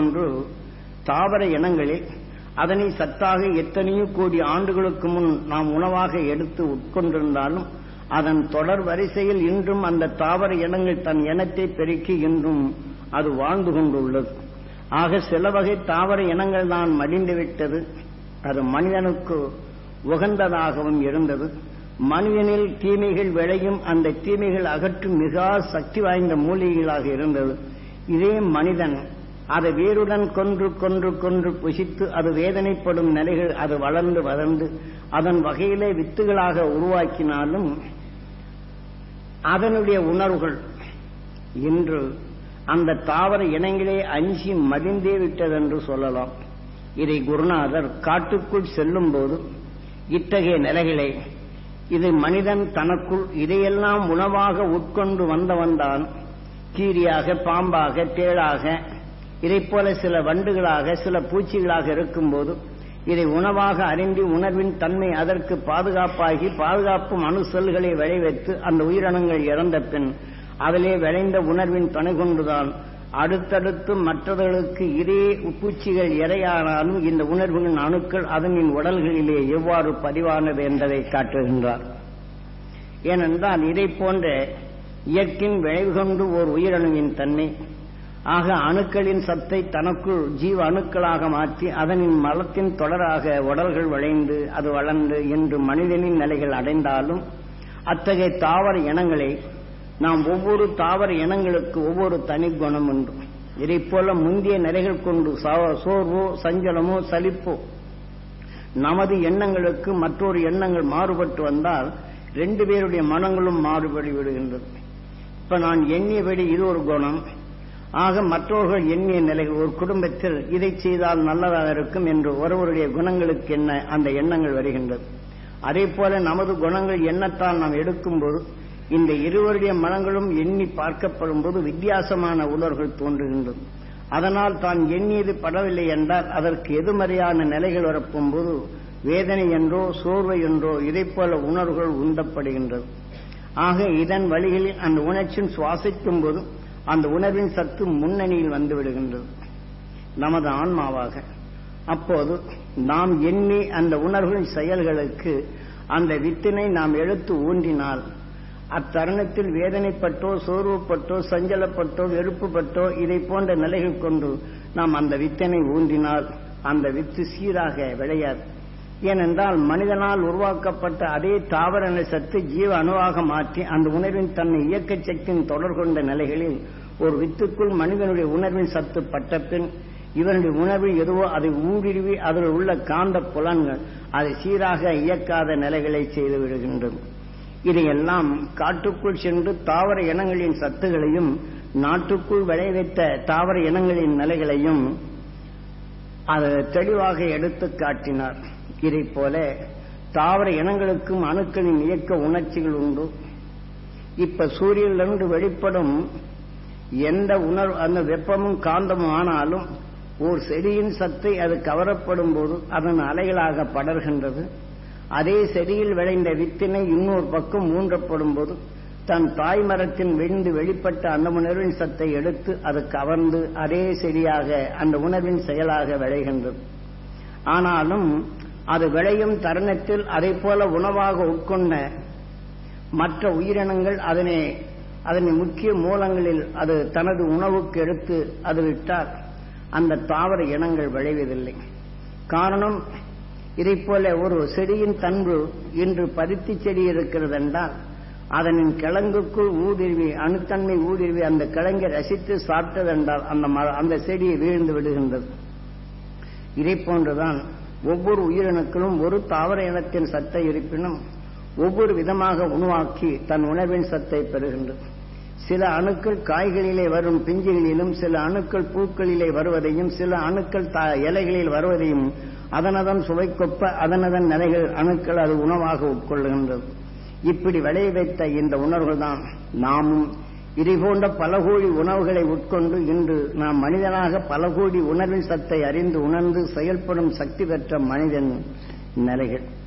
போன்று தாவர இனங்களில் அதனை சத்தாக எத்தனையோ கோடி ஆண்டுகளுக்கு முன் நாம் உணவாக எடுத்து உட்கொண்டிருந்தாலும் அதன் தொடர் வரிசையில் இன்றும் அந்த தாவர இனங்கள் தன் இனத்தை பெருக்கி இன்றும் அது வாழ்ந்து கொண்டுள்ளது ஆக சில வகை தாவர இனங்கள் தான் மடிந்துவிட்டது அது மனிதனுக்கு உகந்ததாகவும் இருந்தது மனிதனில் தீமைகள் விளையும் அந்த தீமைகள் அகற்றும் மிக சக்தி வாய்ந்த மூலிகைகளாக இருந்தது இதே மனிதன் அதை வேருடன் கொன்று கொன்று கொன்று புசித்து அது வேதனைப்படும் நிலைகள் அது வளர்ந்து வளர்ந்து அதன் வகையிலே வித்துகளாக உருவாக்கினாலும் அதனுடைய உணர்வுகள் இன்று அந்த தாவர இனங்களே அஞ்சி மடிந்தே விட்டதென்று சொல்லலாம் இதை குருநாதர் காட்டுக்குள் செல்லும் போது இத்தகைய நிலைகளை இது மனிதன் தனக்குள் இதையெல்லாம் உணவாக உட்கொண்டு வந்தவன்தான் கீரியாக பாம்பாக தேளாக இதைப் போல சில வண்டுகளாக சில பூச்சிகளாக இருக்கும்போது இதை உணவாக அறிந்து உணர்வின் தன்மை அதற்கு பாதுகாப்பாகி பாதுகாப்பும் அணு செல்களை விளைவித்து அந்த உயிரினங்கள் இறந்த பின் அதிலே விளைந்த உணர்வின் துணை கொண்டுதான் அடுத்தடுத்து மற்றவர்களுக்கு இதே பூச்சிகள் இரையானாலும் இந்த உணர்வுகளின் அணுக்கள் அதனின் உடல்களிலே எவ்வாறு பதிவானது என்பதை காட்டுகின்றார் ஏனென்றால் இதை போன்ற இயற்கையின் விளைவு கொண்டு ஓர் உயிரணுவின் தன்மை ஆக அணுக்களின் சத்தை தனக்குள் ஜீவ அணுக்களாக மாற்றி அதனின் மலத்தின் தொடராக உடல்கள் விளைந்து அது வளர்ந்து என்று மனிதனின் நிலைகள் அடைந்தாலும் அத்தகைய தாவர இனங்களை நாம் ஒவ்வொரு தாவர இனங்களுக்கு ஒவ்வொரு தனி குணம் உண்டு இதை போல முந்தைய நிலைகள் கொண்டு சோர்வோ சஞ்சலமோ சலிப்போ நமது எண்ணங்களுக்கு மற்றொரு எண்ணங்கள் மாறுபட்டு வந்தால் ரெண்டு பேருடைய மனங்களும் மாறுபடி விடுகின்றது இப்ப நான் எண்ணியபடி இது ஒரு குணம் ஆக மற்றவர்கள் எண்ணிய நிலைகள் ஒரு குடும்பத்தில் இதை செய்தால் நல்லதாக இருக்கும் என்று ஒருவருடைய குணங்களுக்கு என்ன அந்த எண்ணங்கள் வருகின்றது அதே போல நமது குணங்கள் எண்ணத்தால் நாம் எடுக்கும்போது இந்த இருவருடைய மனங்களும் எண்ணி பார்க்கப்படும் போது வித்தியாசமான உணர்வுகள் தோன்றுகின்றது அதனால் தான் எண்ணியது படவில்லை என்றால் அதற்கு எதிர்மறையான நிலைகள் வரப்போகும்போது வேதனை என்றோ சோர்வை என்றோ இதை போல உணர்வுகள் உந்தப்படுகின்றது ஆக இதன் வழிகளில் அந்த உணர்ச்சியின் சுவாசிக்கும் போது அந்த உணர்வின் சத்து முன்னணியில் வந்து விடுகின்றது நமது ஆன்மாவாக அப்போது நாம் எண்ணி அந்த உணர்வுகளின் செயல்களுக்கு அந்த வித்தினை நாம் எடுத்து ஊன்றினால் அத்தருணத்தில் வேதனைப்பட்டோ சோர்வுப்பட்டோ சஞ்சலப்பட்டோ வெறுப்புப்பட்டோ இதை போன்ற நிலைகள் கொண்டு நாம் அந்த வித்தினை ஊன்றினால் அந்த வித்து சீராக விளையாது ஏனென்றால் மனிதனால் உருவாக்கப்பட்ட அதே தாவர சத்து ஜீவ அணுவாக மாற்றி அந்த உணர்வின் தன்னை இயக்க சக்தியின் தொடர் கொண்ட நிலைகளில் ஒரு வித்துக்குள் மனிதனுடைய உணர்வின் சத்து பட்ட பின் இவனுடைய உணர்வு எதுவோ அதை ஊடுருவி அதில் உள்ள காந்த புலன்கள் அதை சீராக இயக்காத நிலைகளை செய்து விடுகின்றது இதையெல்லாம் காட்டுக்குள் சென்று தாவர இனங்களின் சத்துகளையும் நாட்டுக்குள் விளைவித்த தாவர இனங்களின் நிலைகளையும் அது தெளிவாக எடுத்து காட்டினார் இதை போல தாவர இனங்களுக்கும் அணுக்களின் இயக்க உணர்ச்சிகள் உண்டு இப்ப சூரியனிலிருந்து வெளிப்படும் எந்த உணர்வு அந்த வெப்பமும் காந்தமும் ஆனாலும் ஓர் செடியின் சத்தை அது கவரப்படும் போது அதன் அலைகளாக படர்கின்றது அதே செடியில் விளைந்த வித்தினை இன்னொரு பக்கம் ஊன்றப்படும் போது தன் தாய் மரத்தின் விழுந்து வெளிப்பட்ட அந்த உணர்வின் சத்தை எடுத்து அது கவர்ந்து அதே செடியாக அந்த உணர்வின் செயலாக விளைகின்றது ஆனாலும் அது விளையும் தருணத்தில் அதை போல உணவாக உட்கொண்ட மற்ற உயிரினங்கள் அதனை அதனை முக்கிய மூலங்களில் அது தனது உணவுக்கு எடுத்து அது விட்டால் அந்த தாவர இனங்கள் விளைவதில்லை காரணம் இதை போல ஒரு செடியின் தன்பு இன்று பருத்தி செடி இருக்கிறது என்றால் அதனின் கிழங்குக்குள் ஊடுருவி அணுத்தன்மை ஊடுருவி அந்த கிழங்கை ரசித்து சாப்பிட்டதென்றால் அந்த அந்த செடியை வீழ்ந்து விடுகின்றது இதை போன்றுதான் ஒவ்வொரு உயிரினுக்களும் ஒரு தாவர இனத்தின் சத்தை இருப்பினும் ஒவ்வொரு விதமாக உருவாக்கி தன் உணவின் சத்தை பெறுகின்றது சில அணுக்கள் காய்களிலே வரும் பிஞ்சுகளிலும் சில அணுக்கள் பூக்களிலே வருவதையும் சில அணுக்கள் இலைகளில் வருவதையும் அதனதன் சுவைக்கொப்ப அதனதன் நிலைகள் அணுக்கள் அது உணவாக உட்கொள்ளுகின்றது இப்படி விளைய வைத்த இந்த உணர்வுகள் தான் நாமும் இதை போன்ற பல கோடி உணவுகளை உட்கொண்டு இன்று நாம் மனிதனாக பல கோடி உணர்வின் சத்தை அறிந்து உணர்ந்து செயல்படும் சக்தி பெற்ற மனிதன் நிலைகள்